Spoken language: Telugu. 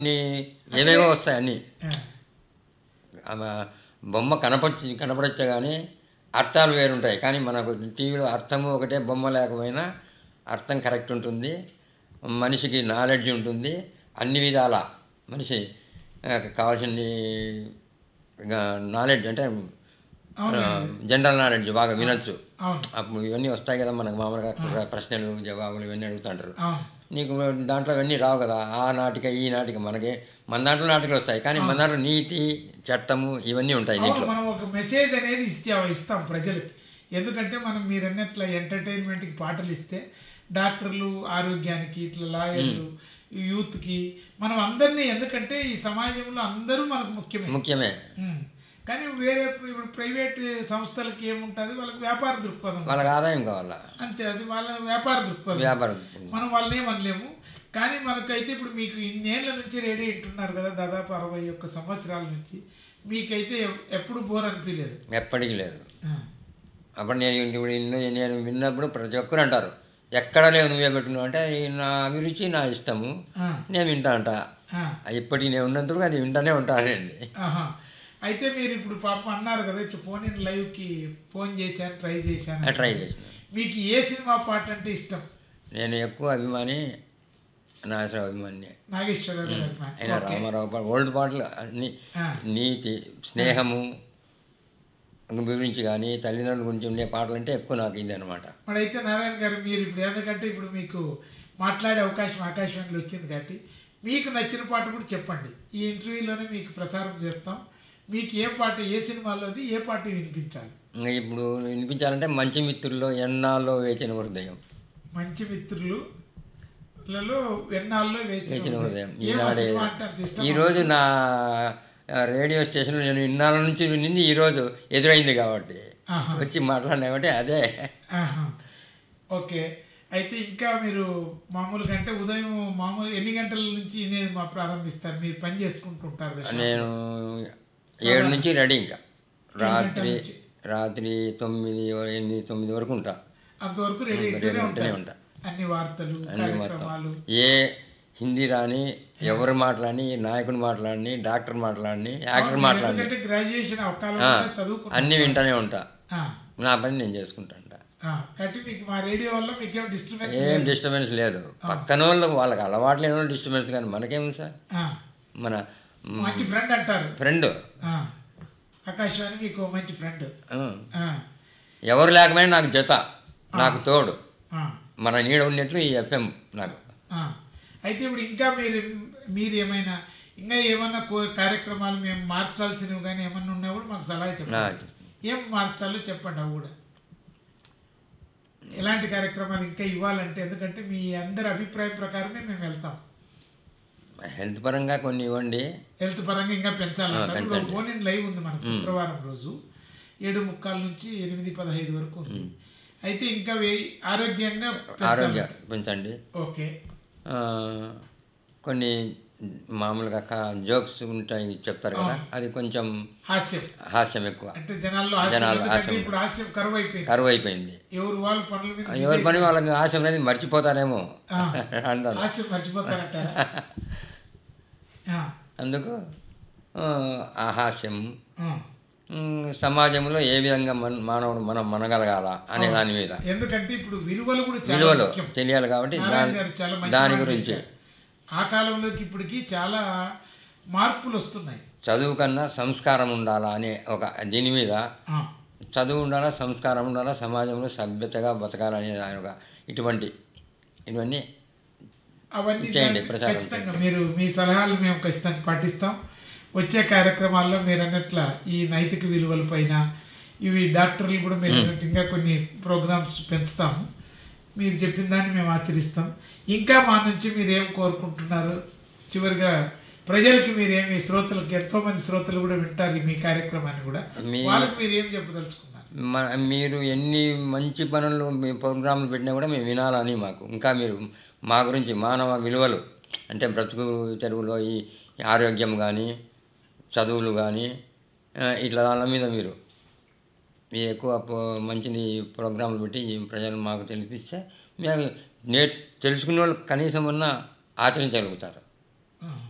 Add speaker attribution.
Speaker 1: అన్ని ఏవేవో వస్తాయి అన్నీ
Speaker 2: ఆ,
Speaker 1: ఆమె బొమ్మ కనపచ్చి కనపడచ్చే కానీ అర్థాలు వేరుంటాయి కానీ మనకు టీవీలో అర్థము ఒకటే బొమ్మ లేకపోయినా అర్థం కరెక్ట్ ఉంటుంది మనిషికి నాలెడ్జ్ ఉంటుంది అన్ని విధాల మనిషి ఆ, కావాల్సింది నాలెడ్జ్ అంటే
Speaker 2: అవునండి.
Speaker 1: జనరల్ నాలెడ్జ్ బాగా వినొచ్చు
Speaker 2: అవును
Speaker 1: అప్పుడు ఇవన్నీ వస్తాయి కదా మనకు మామూలుగా ప్రశ్నలు జవాబులు ఇవన్నీ అడుగుతుంటారు
Speaker 2: అవును
Speaker 1: నీకు దాంట్లో అవన్నీ రావు కదా ఆ నాటిక ఈ నాటిక మనకి మన దాంట్లో నాటికలు వస్తాయి కానీ మన దాంట్లో నీతి చట్టము ఇవన్నీ ఉంటాయి
Speaker 2: అవును
Speaker 1: దీంట్లో
Speaker 2: మనం ఒక మెసేజ్ అనేది ఇస్తే ఇస్తాం ప్రజలకి ఎందుకంటే మనం మీరు అన్నట్ల ఎంటర్టైన్మెంట్కి పాటలు ఇస్తే డాక్టర్లు ఆరోగ్యానికి ఇట్లా లాయర్లు యూత్కి మనం అందరినీ ఎందుకంటే ఈ సమాజంలో అందరూ మనకు ముఖ్యమే
Speaker 1: ముఖ్యమే
Speaker 2: ఉమ్. కానీ వేరే ఇప్పుడు ప్రైవేట్ సంస్థలకి ఏముంటుంది వాళ్ళకి వ్యాపార దృక్పథం
Speaker 1: వాళ్ళకి ఆదాయం కావాలా
Speaker 2: అంతే అది వాళ్ళ వ్యాపార దృక్పథం
Speaker 1: వ్యాపారం
Speaker 2: మనం వాళ్ళని ఏమనలేము కానీ మనకైతే ఇప్పుడు మీకు ఇన్నేళ్ల నుంచి రెడీ అంటున్నారు కదా దాదాపు అరవై ఒక్క సంవత్సరాల నుంచి మీకైతే ఎప్- ఎప్పుడు బోర్ అనిపించలేదు
Speaker 1: ఎప్పటికీ లేదు
Speaker 2: ఆ,
Speaker 1: అప్పుడు నేను ఇప్పుడు ఇన్ని- నేను విన్నప్పుడు ప్రతి ఒక్కరు అంటారు ఎక్కడ లేవు నువ్వే పెట్టుకున్నావు అంటే ఈ నా అభిరుచి నా ఇష్టము
Speaker 2: ఆ,
Speaker 1: నేను వింటా అంట
Speaker 2: ఆ,
Speaker 1: ఇప్పటికి నేను ఉన్నందుకు అది వింటానే ఉంటానండి
Speaker 2: ఆహా. అయితే మీరు ఇప్పుడు పాపం అన్నారు కదా ఇట్లా ఫోన్ ఇన్ లైవ్కి ఫోన్ చేశాను ట్రై చేశాను
Speaker 1: ట్రై చేసిన
Speaker 2: మీకు ఏ సినిమా పాట అంటే ఇష్టం
Speaker 1: నేను ఎక్కువ అభిమాని నాగేశ్వర అభిమాని
Speaker 2: నాగేశ్వరరావు గారి అభిమాని.
Speaker 1: ఆయన
Speaker 2: ఓకే.
Speaker 1: రామారావు పాట ఓల్డ్ పాటలు అన్ని
Speaker 2: ఆ,
Speaker 1: నీతి స్నేహము గురించి కానీ తల్లిదండ్రుల గురించి ఉండే పాటలు అంటే ఎక్కువ నాకు ఇది అనమాట
Speaker 2: మరి అయితే నారాయణ గారు మీరు ఇప్పుడు ఎందుకంటే ఇప్పుడు మీకు మాట్లాడే అవకాశం ఆకాశవాణిలో వచ్చింది కాబట్టి మీకు నచ్చిన పాట కూడా చెప్పండి ఈ ఇంటర్వ్యూలోనే మీకు ప్రసారం చేస్తాం మీకు ఏ పాట ఏ సినిమాలోది ఏ పాట వినిపించాలి
Speaker 1: ఇంకా ఇప్పుడు వినిపించాలంటే మంచి మిత్రుల్లో ఎన్నాళ్ళలో వేచిన హృదయం
Speaker 2: మంచి మిత్రులు లలో ఎన్నాళ్ళలో వేచిన
Speaker 1: వేచిన
Speaker 2: హృదయం.
Speaker 1: హృదయం
Speaker 2: ఏం ఆ
Speaker 1: ఈనాడే
Speaker 2: సినిమా అంటే అంత ఇష్టం
Speaker 1: ఈరోజు నా ఆ, రేడియో స్టేషన్లో నేను ఇన్నాళ్ళ నుంచి వినింది ఈరోజు ఎదురైంది కాబట్టి
Speaker 2: ఆహా.
Speaker 1: వచ్చి మాట్లాడినామంటే అదే
Speaker 2: ఆహా. ఓకే అయితే ఇంకా మీరు మామూలుగా అంటే ఉదయం మామూలు ఎన్ని గంటల నుంచి అనేది మా ప్రారంభిస్తారు మీరు పని చేసుకుంటుంటారు కదా
Speaker 1: నేను ఏడు నుంచి రెడీ ఇంకా రాత్రి
Speaker 2: నుంచి?
Speaker 1: రాత్రి తొమ్మిది ఎనిమిది తొమ్మిది వరకు ఉంటా
Speaker 2: అంతవరకు రెడీ
Speaker 1: రెడీ
Speaker 2: అయితేనే
Speaker 1: ఉంటూనే
Speaker 2: ఉంటారు
Speaker 1: ఉంటా.
Speaker 2: అన్ని వార్తలు
Speaker 1: అన్ని మొత్తం
Speaker 2: కార్యక్రమాలు
Speaker 1: ఏ హిందీ రాని ఎవరు మాట్లాడి నాయకుడు మాట్లాడిని డాక్టర్ మాట్లాడిని యాక్టర్ మాట్లాడిని
Speaker 2: ఎందుకంటే గ్రాడ్యుయేషన్
Speaker 1: ఆ,
Speaker 2: అవకాశం చదువుకున్నా
Speaker 1: అన్నీ వింటానే ఉంటా
Speaker 2: ఆ,
Speaker 1: నా పని నేను చేసుకుంటా ఉంటా.
Speaker 2: ఆ, కాబట్టి మీకు మా రేడియో వల్ల మీకేం డిస్టర్బెన్స్
Speaker 1: ఏం డిస్టర్బెన్స్ లేదు పక్కన వాళ్ళకి వాళ్ళకి అలవాటు లేని వాళ్ళు డిస్టర్బెన్స్ కానీ మనకేమి సార్ మన
Speaker 2: మంచి ఫ్రెండ్ అంటారు
Speaker 1: ఫ్రెండ్
Speaker 2: ఆ, ఆకాశవాణి మీకు మంచి ఫ్రెండ్
Speaker 1: ఎవరు లేకపోయినా నాకు జత నాకు తోడు
Speaker 2: ఆ,
Speaker 1: మన నీడ ఉన్నట్లు ఈ ఎఫ్ఎం నాకు
Speaker 2: ఆ. అయితే ఇప్పుడు ఇంకా మీరు మీరు ఏమైనా ఇంకా ఏమన్నా కో- కార్యక్రమాలు మేము మార్చాల్సినవి కానీ ఏమన్నా ఉన్నా కూడా మాకు సలహా చెప్పండి
Speaker 1: నా-
Speaker 2: ఏం మార్చాలో చెప్పండి అవి కూడా ఎలాంటి కార్యక్రమాలు ఇంకా ఇవ్వాలంటే ఎందుకంటే మీ అందరి అభిప్రాయం ప్రకారమే మేము వెళ్తాం
Speaker 1: హెల్త్ పరంగా కొన్ని ఇవ్వండి
Speaker 2: హెల్త్ పరంగా ఇంకా పెంచాలంటారు
Speaker 1: ఆ,
Speaker 2: ఇప్పుడు
Speaker 1: పెంచండి.
Speaker 2: ఫోన్ ఇన్ లైవ్ ఉంది మనకు శుక్రవారం రోజు ఏడు ముక్కాల నుంచి ఎనిమిది పదహైదు వరకు ఉంది అయితే ఇంకా వే- ఆరోగ్యంగా
Speaker 1: ఆరోగ్య
Speaker 2: పెంచాలి
Speaker 1: పెంచండి
Speaker 2: ఓకే
Speaker 1: ఆ, కొన్ని మామూలుగా జోక్స్ ఉంటాయి చెప్తారు కదా అది కొంచెం
Speaker 2: హాస్యం
Speaker 1: హాస్యం ఎక్కువ
Speaker 2: అంటే జనాల్లో హాస్యం
Speaker 1: జనాల్లో
Speaker 2: ఎందుకంటే
Speaker 1: హాస్యం.
Speaker 2: ఇప్పుడు హాస్యం కరువు అయిపోయింది
Speaker 1: కరువు అయిపోయింది
Speaker 2: ఎవరు వాళ్ళు పనుల మీద
Speaker 1: ఎవరి పని వాళ్ళకి హాస్యం అనేది మర్చిపోతారేమో
Speaker 2: ఆ.
Speaker 1: అంటారు
Speaker 2: హాస్యం మర్చిపోతారట ఆ,
Speaker 1: అందుకు ఆ, ఆ హాస్యం
Speaker 2: ఆ.
Speaker 1: ఉమ్, సమాజంలో ఏ విధంగా మన మానవుడు మనం మనగలగాల అనే దాని మీద
Speaker 2: ఎందుకంటే ఇప్పుడు విలువలు కూడా చాలా
Speaker 1: విలువలు
Speaker 2: ముఖ్యం
Speaker 1: తెలియాలి కాబట్టి
Speaker 2: నారాయణ
Speaker 1: దాని
Speaker 2: గారు చాలా మంచి
Speaker 1: దాని
Speaker 2: మాట
Speaker 1: గురించి
Speaker 2: చెప్పారు. ఆ కాలంలోకి ఇప్పటికి చాలా మార్పులు వస్తున్నాయి
Speaker 1: చదువు కన్నా సంస్కారం ఉండాలా అనే ఒక దీని మీద
Speaker 2: ఆ,
Speaker 1: చదువు ఉండాలా సంస్కారం ఉండాలా సమాజంలో సభ్యతగా బతకాలనే దాని ఒక ఇటువంటి ఇవన్నీ
Speaker 2: అవన్నీ
Speaker 1: చేయండి,
Speaker 2: దాన్ని
Speaker 1: ప్రచారం
Speaker 2: ఖచ్చితంగా మీరు మీ సలహాలు మేము ఖచ్చితంగా పాటిస్తాం వచ్చే కార్యక్రమాల్లో మీరు అన్నట్ల ఈ నైతిక విలువల పైన ఇవి డాక్టర్లు కూడా మీరు అన్నట్టు ఇంకా కొన్ని ప్రోగ్రామ్స్ పెంచుతాము మీరు చెప్పిన దాన్ని మేము ఆచరిస్తాం ఇంకా మా నుంచి మీరు ఏం కోరుకుంటున్నారు చివరిగా ప్రజలకి మీరు ఏమి శ్రోతలకి ఎంతో మంది శ్రోతలు కూడా వింటారు ఈ మీ కార్యక్రమాన్ని కూడా
Speaker 1: మీ-
Speaker 2: వాళ్ళకి మీరు ఏం చెప్పదలుచుకున్నారు
Speaker 1: మన మీరు ఎన్ని మంచి పనులు మీ ప్రోగ్రాంలు పెట్టినా కూడా మేము వినాలని మాకు ఇంకా మీరు మా గురించి మానవ విలువలు అంటే బ్రతుకు తెరువులో ఈ ఆరోగ్యం కానీ చదువులు కానీ ఆ, ఇట్లా దాని మీద మీరు మీ ఎక్కువ పో- మంచిది ప్రోగ్రాంలు పెట్టి ఈ ప్రజలు మాకు తెలిపిస్తే మేము నే తెలుసుకునే వాళ్ళు కనీసం ఉన్న ఆచరించగలుగుతారు